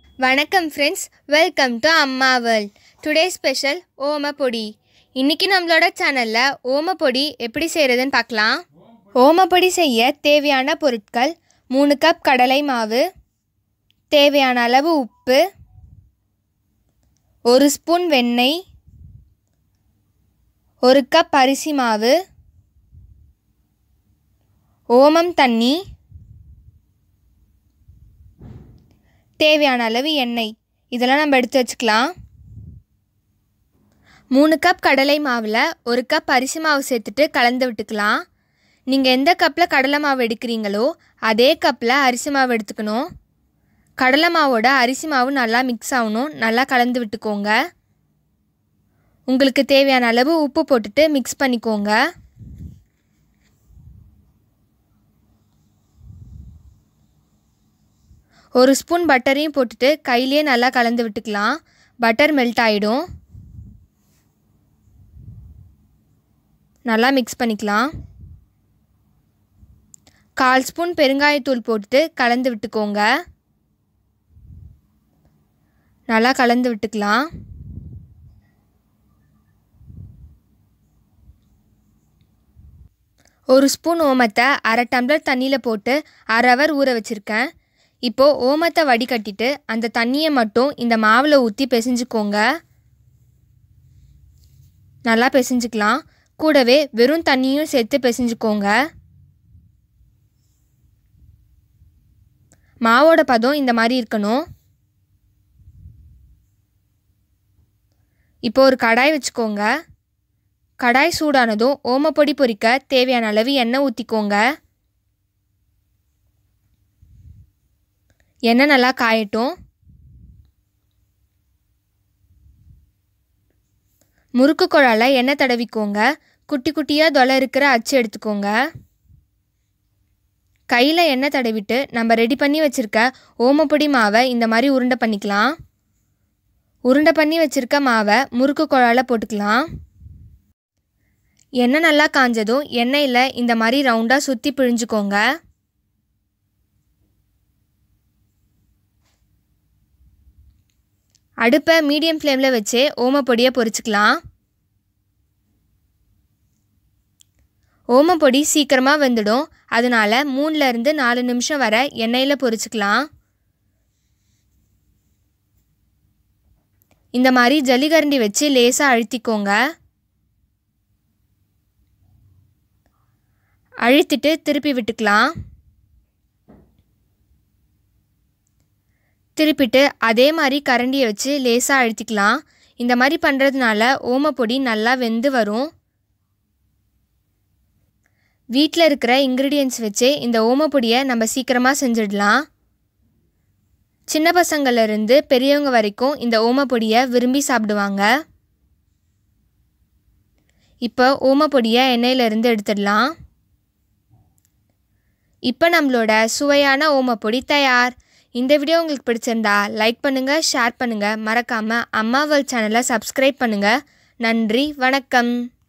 வணக்கம் friends welcome to Amma world today special ஓமப்பொடி இன்னைக்கு நம்மளோட சேனலில் ஓமப்பொடி எப்படி செய்கிறதுன்னு பார்க்கலாம் ஓமப்பொடி செய்ய தேவையான பொருட்கள் மூணு கப் கடலை மாவு தேவையான அளவு உப்பு ஒரு ஸ்பூன் வெண்ணெய் ஒரு கப் அரிசி மாவு ஓமம் தண்ணி தேவையான அளவு எண்ணெய் இதெல்லாம் நம்ம எடுத்து வச்சுக்கலாம் மூணு கப் கடலை மாவில் ஒரு கப் அரிசி மாவு சேர்த்துட்டு கலந்து விட்டுக்கலாம் நீங்கள் எந்த கப்பில் கடலை மாவு எடுக்கிறீங்களோ அதே கப்பில் அரிசி மாவு எடுத்துக்கணும் கடலை மாவோட அரிசி மாவு நல்லா மிக்ஸ் ஆகணும் நல்லா கலந்து விட்டுக்கோங்க உங்களுக்கு தேவையான அளவு உப்பு போட்டுட்டு மிக்ஸ் பண்ணிக்கோங்க ஒரு ஸ்பூன் பட்டரையும் போட்டுட்டு கையிலேயே நல்லா கலந்து விட்டுக்கலாம் பட்டர் மெல்ட் ஆகிடும் நல்லா மிக்ஸ் பண்ணிக்கலாம் கால் ஸ்பூன் பெருங்காயத்தூள் போட்டுட்டு கலந்து விட்டுக்கோங்க நல்லா கலந்து விட்டுக்கலாம் ஒரு ஸ்பூன் ஓமத்தை அரை டம்ளர் தண்ணியில் போட்டு அரை ஹவர் ஊற வச்சுருக்கேன் இப்போது ஓமத்தை வடிகட்டிட்டு அந்த தண்ணியை மட்டும் இந்த மாவில் ஊற்றி பிசைஞ்சுக்கோங்க நல்லா பிசைஞ்சுக்கலாம் கூடவே வெறும் தண்ணியும் சேர்த்து பிசைஞ்சுக்கோங்க மாவோட பதம் இந்த மாதிரி இருக்கணும் இப்போ ஒரு கடாய் வச்சுக்கோங்க கடாய் சூடானதும் ஓமப்பொடி பொரிக்க தேவையான அளவு எண்ணெய் ஊற்றிக்கோங்க எண்ணெய் நல்லா காயட்டும் முறுக்கு குழால எண்ணெய் தடவிக்கோங்க குட்டி குட்டியாக தொலை இருக்கிற அச்சு எடுத்துக்கோங்க கையில் எண்ணெய் தடவிட்டு நம்ம ரெடி பண்ணி வச்சுருக்க ஓமப்பொடி மாவை இந்த மாதிரி உருண்டை பண்ணிக்கலாம் உருண்டை பண்ணி வச்சுருக்க மாவை முறுக்கு குழால போட்டுக்கலாம் எண்ணெய் நல்லா காஞ்சதும் எண்ணெயில் இந்த மாதிரி ரவுண்டாக சுற்றி பிழிஞ்சுக்கோங்க அடுப்பை மீடியம் ஃப்ளேமில் வச்சு ஓமப்பொடியை பொரிச்சுக்கலாம் ஓமப்பொடி சீக்கிரமாக வெந்துடும் அதனால் மூணுலேருந்து நாலு நிமிஷம் வரை எண்ணெயில் பொரிச்சுக்கலாம் இந்த மாதிரி ஜல்லிகரண்டி வச்சு லேசாக அழுத்திக்கோங்க அழுத்திட்டு திருப்பி விட்டுக்கலாம் திருப்பிட்டு அதே மாதிரி கரண்டியை வச்சு லேசாக அழுத்திக்கலாம் இந்த மாதிரி பண்ணுறதுனால ஓமப்பொடி நல்லா வெந்து வரும் வீட்டில் இருக்கிற இன்க்ரீடியன்ஸ் வச்சு இந்த ஓமப்பொடியை நம்ம சீக்கிரமாக செஞ்சிடலாம் சின்ன பசங்கள்லேருந்து பெரியவங்க வரைக்கும் இந்த ஓமப்பொடியை விரும்பி சாப்பிடுவாங்க இப்போ ஓமப்பொடியை எண்ணெயிலேருந்து எடுத்துடலாம் இப்போ நம்மளோட சுவையான ஓமப்பொடி தயார் இந்த வீடியோ உங்களுக்கு பிடிச்சிருந்தா லைக் பண்ணுங்கள் ஷேர் பண்ணுங்கள் மறக்காமல் அம்மா வேர்ல்ட் சேனலை சப்ஸ்கிரைப் பண்ணுங்கள் நன்றி வணக்கம்